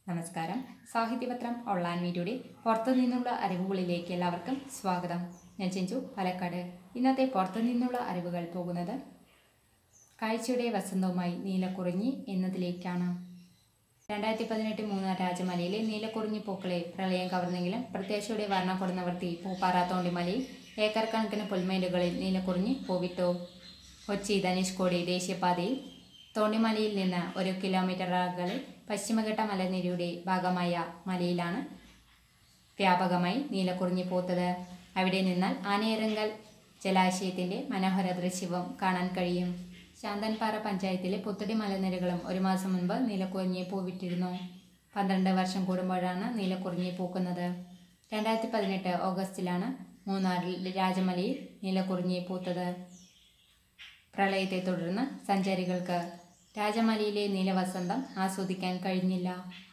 നമസ്കാരം സാഹിത്യപത്രം ഓൺലൈൻ മീഡിയയുടെ പുറത്തു നിന്നുള്ള അറിവുകളിലേക്ക് എല്ലാവർക്കും സ്വാഗതം ഞാൻ ചെഞ്ചു പാലക്കാട് ഇന്നത്തെ പുറത്തു നിന്നുള്ള അറിവുകൾ പോകുന്നത് കാഴ്ചയുടെ വസന്തവുമായി നീലക്കുറിഞ്ഞി എന്നതിലേക്കാണ് രണ്ടായിരത്തി പതിനെട്ട് മൂന്നാർ രാജമലയിലെ നീലക്കുറിഞ്ഞി പൂക്കളെ പ്രളയം കവർന്നെങ്കിലും പ്രത്യാശയുടെ വർണ്ണം കൊടുന്നവർത്തി പൂപ്പാറ തോണ്ടിമലയിൽ ഏക്കർ കണക്കിന് പുൽമേലുകളിൽ നീലക്കുറിഞ്ഞി പൂവിട്ടു കൊച്ചി ധനുഷ്കോടി ദേശീയപാതയിൽ തോണ്ടിമലയിൽ നിന്ന് ഒരു കിലോമീറ്റർ അകലെ പശ്ചിമഘട്ട മലനിരയുടെ ഭാഗമായ മലയിലാണ് വ്യാപകമായി നീലക്കുറിഞ്ഞി പൂത്തത് അവിടെ നിന്നാൽ ആനയിറങ്കൽ ജലാശയത്തിൻ്റെ മനോഹര ദൃശ്യവും കാണാൻ കഴിയും ശാന്തൻപാറ പഞ്ചായത്തിലെ പുത്തടി മലനിരകളും ഒരു മാസം മുൻപ് നീലക്കുറിഞ്ഞി പൂവിട്ടിരുന്നു പന്ത്രണ്ട് വർഷം കൂടുമ്പോഴാണ് നീലക്കുറിഞ്ഞി പൂക്കുന്നത് രണ്ടായിരത്തി പതിനെട്ട് ഓഗസ്റ്റിലാണ് മൂന്നാറിൽ രാജമലയിൽ നീലക്കുറിഞ്ഞി പൂത്തത് പ്രളയത്തെ തുടർന്ന് സഞ്ചാരികൾക്ക് രാജമലയിലെ നീലവസന്തം ആസ്വദിക്കാൻ കഴിഞ്ഞില്ല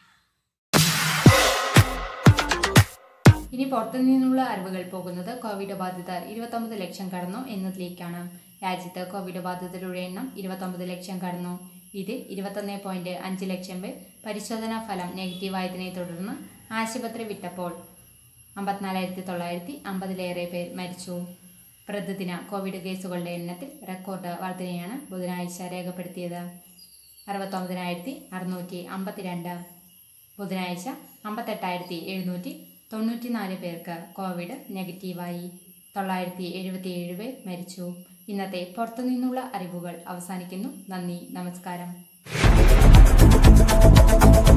ഇനി പുറത്തു നിന്നുള്ള അറിവുകൾ പോകുന്നത് കോവിഡ് ബാധിതർ ഇരുപത്തൊമ്പത് ലക്ഷം കടന്നു എന്നതിലേക്കാണ് രാജ്യത്ത് കോവിഡ് ബാധിതരുടെ എണ്ണം ഇരുപത്തൊമ്പത് ലക്ഷം കടന്നു ഇത് ഇരുപത്തൊന്ന് പോയിന്റ് അഞ്ച് ലക്ഷം പേർ പരിശോധനാ ഫലം നെഗറ്റീവായതിനെ തുടർന്ന് ആശുപത്രി വിട്ടപ്പോൾ അമ്പത്തിനാലായിരത്തി തൊള്ളായിരത്തി അമ്പതിലേറെ പേർ മരിച്ചു പ്രതിദിന കോവിഡ് കേസുകളുടെ എണ്ണത്തിൽ റെക്കോർഡ് വർധനയാണ് ബുധനാഴ്ച രേഖപ്പെടുത്തിയത് അറുപത്തൊമ്പതിനായിരത്തി അറുന്നൂറ്റി അമ്പത്തിരണ്ട് ബുധനാഴ്ച അമ്പത്തെട്ടായിരത്തി എഴുന്നൂറ്റി തൊണ്ണൂറ്റിനാല് പേർക്ക് കോവിഡ് നെഗറ്റീവായി തൊള്ളായിരത്തി എഴുപത്തിയേഴ് പേർ മരിച്ചു ഇന്നത്തെ പുറത്തുനിന്നുള്ള അറിവുകൾ അവസാനിക്കുന്നു നന്ദി നമസ്കാരം